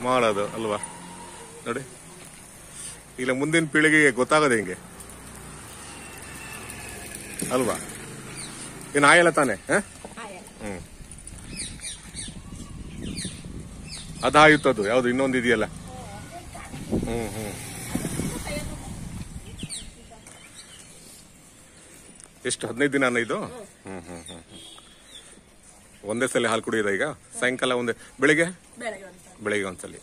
ಮಾಡೋದು ಅಲ್ವಾ ನೋಡಿ ಈಗ ಮುಂದಿನ ಪೀಳಿಗೆಗೆ ಗೊತ್ತಾಗೋದು ಹೆಂಗೆ ಅಲ್ವಾ ಇನ್ನು ಆಯಲ್ಲ ತಾನೆ ಹ? ಹ್ಮ್ ಅದಾಯುತ್ತದು ಯಾವ್ದು ಇನ್ನೊಂದು ಇದೆಯಲ್ಲ ಹ್ಮ್ ಹ್ಮ್ ಎಷ್ಟು ಹದಿನೈದು ದಿನ ಇದು ಹ್ಮ್ ಹ್ಮ್ ಹ್ಮ್ ಹ್ಮ್. ಒಂದೇ ಸಲ ಹಾಲು ಕುಡಿಯೋದ ಈಗ ಸಾಯಂಕಾಲ ಒಂದೇ ಬೆಳಿಗ್ಗೆ ಬೆಳಗ್ಗೆ ಒಂದು ಬೆಳಿಗ್ಗೆ ಒಂದ್ಸಲಿ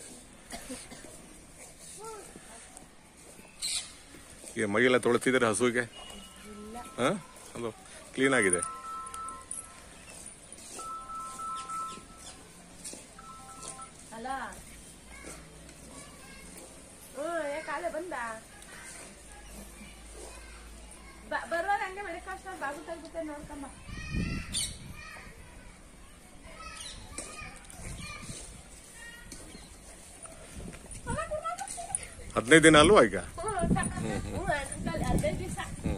ಈಗ ಮೈಯೆಲ್ಲ ತೊಳೆತಿದ್ರೆ ಹಸುವಿಗೆ ಹಾ ಅದು ಕ್ಲೀನ್ ಆಗಿದೆ ಅಲ್ಲ ಹ್ಮ್ ಏ ಕಾಲೆ ಬಂದ ಬ- ಬರುವಾಗ ಹಂಗೆ ಮನೆ ಕಷ್ಟ ಬಾಗು ತೆಗ್ಬಿಟ್ಟೆ ನೋಡ್ಕಮ್ಮ ಹದಿನೈದು ದಿನ ಅಲ್ವಾ ಈಗ ಹ್ಮ್ ಹ್ಮ್ ಹದಿನೈದು ದಿವಸ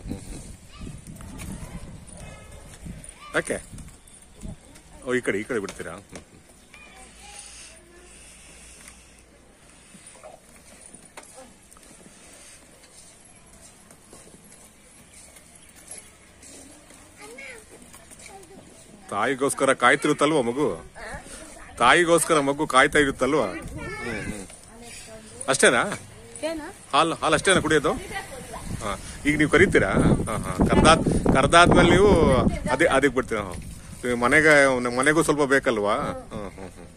ಯಾಕೆ ಓ ಈ ಕಡೆ ಈ ಕಡೆ ಬಿಡ್ತೀರಾ ಹ್ಮ್, ಹ್ಮ್. ತಾಯಿಗೋಸ್ಕರ ಕಾಯ್ತಿರುತ್ತಲ್ವಾ ಮಗು ತಾಯಿಗೋಸ್ಕರ ಮಗು ಕಾಯ್ತಾ ಇರುತ್ತಲ್ವಾ ಹ್ಮ್ ಹ್ಮ್ ಅಷ್ಟೇನಾ ಏನು ಹಾಲು ಹಾಲು ಅಷ್ಟೇನಾ ಕುಡಿಯೋದು ಹಾ ಈಗ ನೀವು ಕರಿತೀರಾ ಹಾ ಹಾ ಕರ್ದಾದ್ ಕರ್ದಾದ್ಮೇಲೆ ನೀವು ಅದೇ ಅದಕ್ಕೆ ಬಿಡ್ತೀರಾ ಹಾ. ನೀವು ಮನೆಗೆ ಮನೆಗೂ ಸ್ವಲ್ಪ ಬೇಕಲ್ವಾ ಹ್ಮ್ ಹ್ಮ್ ಹ್ಮ್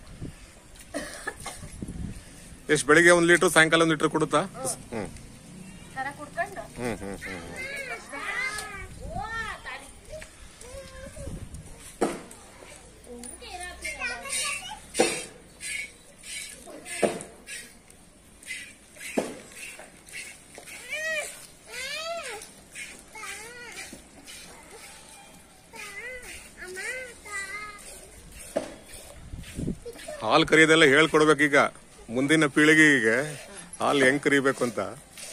ಎಷ್ಟು ಬೆಳಿಗ್ಗೆ ಒಂದ್ ಲೀಟರ್ ಸಾಯಂಕಾಲ ಒಂದ್ ಲೀಟರ್ ಕೊಡುತ್ತಾ ಹ್ಮ್ ಕರ ಕುಡ್ಕೊಂಡು ಹ್ಮ್ ಹ್ಮ್ ಹ್ಮ್ ಹಾಲು ಕರಿಯೋದೆಲ್ಲ ಹೇಳ್ಕೊಡ್ಬೇಕೀಗ ಮುಂದಿನ ಪೀಳಿಗೆಗೆ ಹಾಲು ಹೆಂಗ್ ಕರಿಬೇಕು ಅಂತ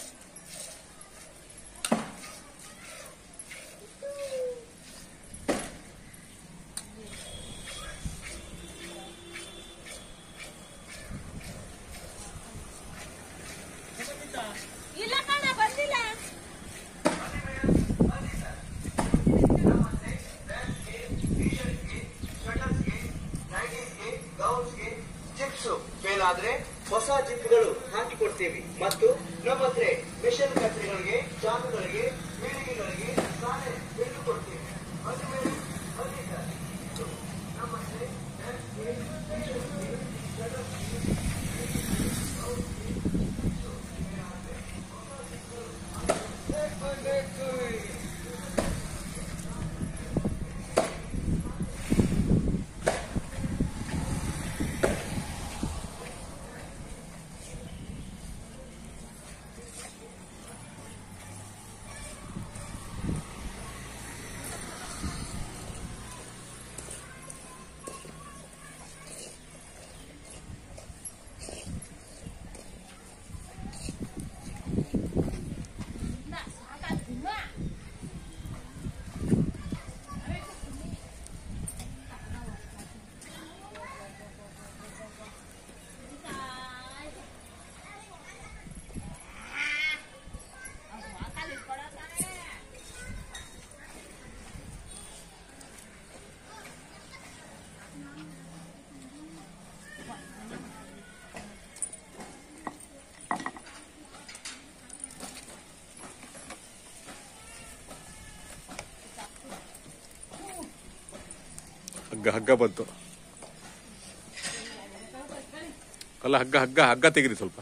ಇಲ್ಲ ಕಣ ಬಂದಿಲ್ಲ ಗೌನ್ಸ್ಗೆ ಜಿಪ್ಸ್ ಫೇಲ್ ಆದ್ರೆ ಹೊಸ ಜಿಪ್ಗಳು ಹಾಕಿಕೊಡ್ತೀವಿ ಮತ್ತು ನಮ್ಮ ಹತ್ರ ಮಿಷನ್ ಕತ್ರಿಗಳಿಗೆ ಚಾಕುಗಳಿಗೆ ಪೀಳಿಗೆಗಳಿಗೆ ಸಾಲೆ ಬಿಟ್ಟು ಕೊಡ್ತೀವಿ ಬನ್ನಿ ಮೇಡಮ್, ಬನ್ನಿ ಸರ್. ಇದು ನಮ್ಮ ಹತ್ರ ಹಗ್ಗ ಹಗ್ಗ ಬಂತು ಅಲ್ಲ ಹಗ್ಗ ಹಗ್ಗ ಹಗ್ಗ ತೆಗಿರಿ ಸ್ವಲ್ಪ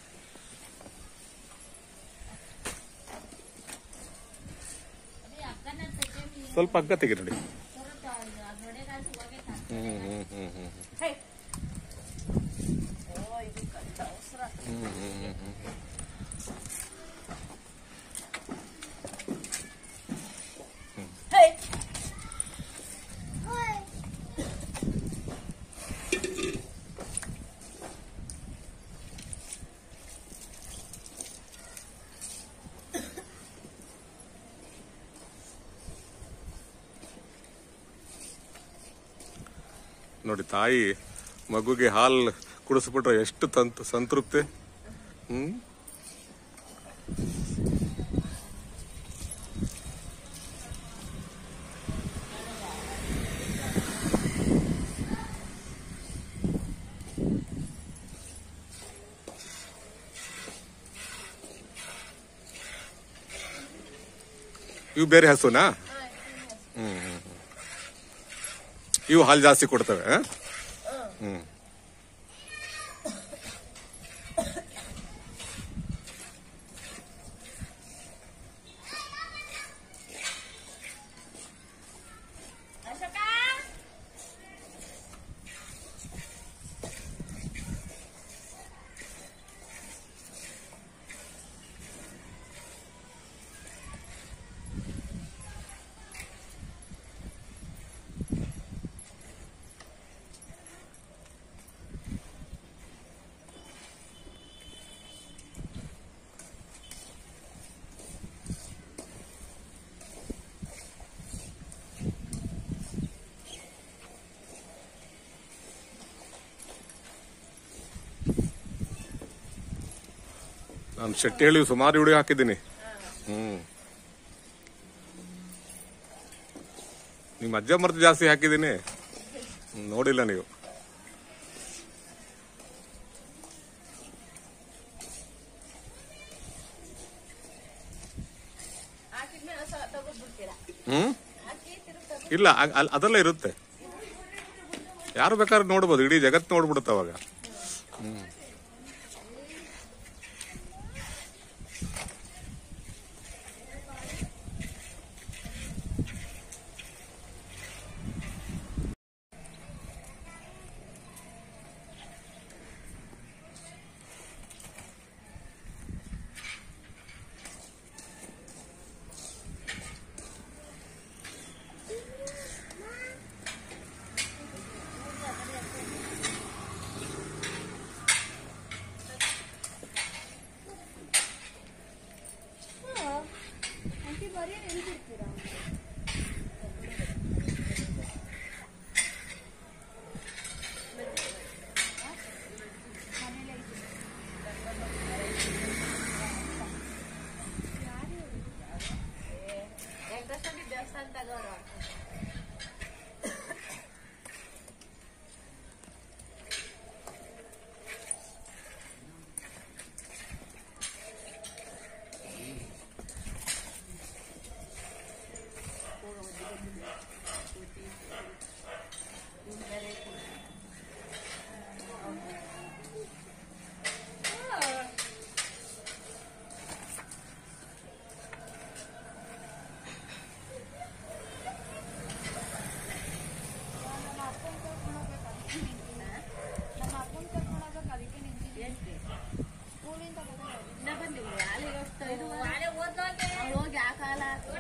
ಸ್ವಲ್ಪ ಹಗ್ಗ ತೆಗಿರಿ ನೋಡಿ ಹ್ಮ್ ಹ್ಮ್ ಹ್ಮ್ ಹ್ಮ್ ಹೇ ಓ ಇದು ಕಂಡ ಅವಸರ ಹೇ ನೋಡಿ ತಾಯಿ ಮಗುಗೆ ಹಾಲು ಕುಡಿಸ್ಬಿಟ್ರೆ ಎಷ್ಟು ತಂತ್ ಸಂತೃಪ್ತಿ ಹ್ಮ್ ಇವು ಬೇರೆ ಹಸುನಾ ಹ್ಮ್ ಹ್ಮ್ ಹ್ಮ್. ಇವು ಹಾಲು ಜಾಸ್ತಿ ಕೊಡ್ತವೆ ಆ? ಹ್ಮ್ ಅಶೋಕ ನಾನು ಶೆಟ್ಟಿ ಹೇಳಿ ಸುಮಾರು ಹುಡುಗಿ ಹಾಕಿದ್ದೀನಿ ಹ್ಮ್ ನಿಮ್ಮ ಅಜ್ಜ ಮರ್ತು ಜಾಸ್ತಿ ಹಾಕಿದ್ದೀನಿ ಹ್ಮ್, ನೋಡಿಲ್ಲ ನೀವು ಹಾಕಿದ್ಮೇಲೆ ಸ- ತೆಗೆದ್ಬಿಡ್ತೀರಾ ಹ್ಮ್ ಹಾಕಿ ತಿರುಗಿ ತೆಗೆದು ಇಲ್ಲ ಅ- ಅಲ್- ಅದೆಲ್ಲ ಇರುತ್ತೆ ಯಾರು ಬೇಕಾದ್ರೂ ನೋಡ್ಬೋದು ಇಡೀ ಜಗತ್ತು ನೋಡ್ಬಿಡುತ್ತೆ ಅವಾಗ ಹ್ಮ್ ವೆಂಕಟೇಶ್ವರ ದೇವಸ್ಥಾನ ತಗೋರು ಇನ್ನ ಬಂದಿಲ್ಲ ಅಲ್ಲಿಗೆ ಅಷ್ಟು ಇದು ಅವ್ಳು ಹೋಗಿ ಆ ಕಾಲ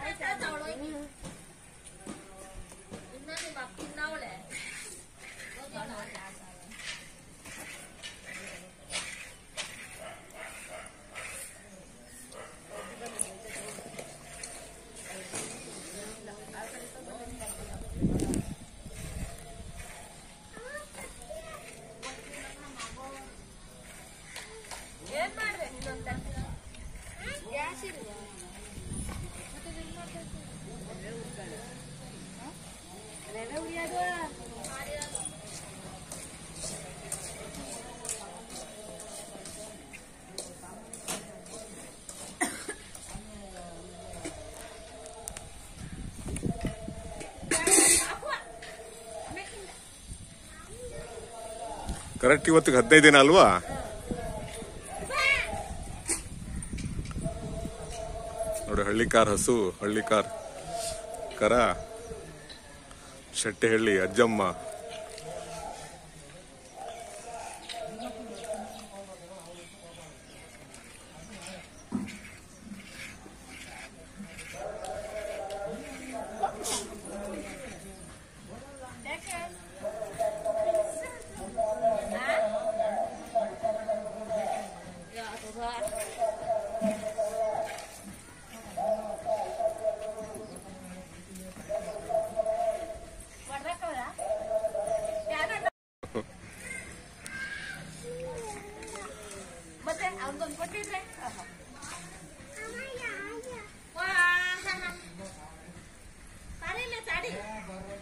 ಏನ್ ಮಾಡ್ದೆ ಇನ್ನೊಂದ್ ಗ್ಯಾಸ್ ಇಲ್ವಾ ರವೆ ಉರಿಯೋದು ಕರೆಕ್ಟ್ ಇವತ್ತಿಗೆ ಹದಿನೈದು ದಿನ ಅಲ್ವಾ ನೋಡಿ ಹಳ್ಳಿಕಾರ್ ಹಸು ಹಳ್ಳಿಕಾರ್ ಕರ ಶೆಟ್ಟಿಹಳ್ಳಿ ಅಜ್ಜಮ್ಮ ಒಂದೊಂದು ಕೊಟ್ಟಿದ್ರೆ ಆಹಾ. ವಾ, ಹಾ, ಹಾ. ತಾಳಿಲ್ಲ ತಾಡಿ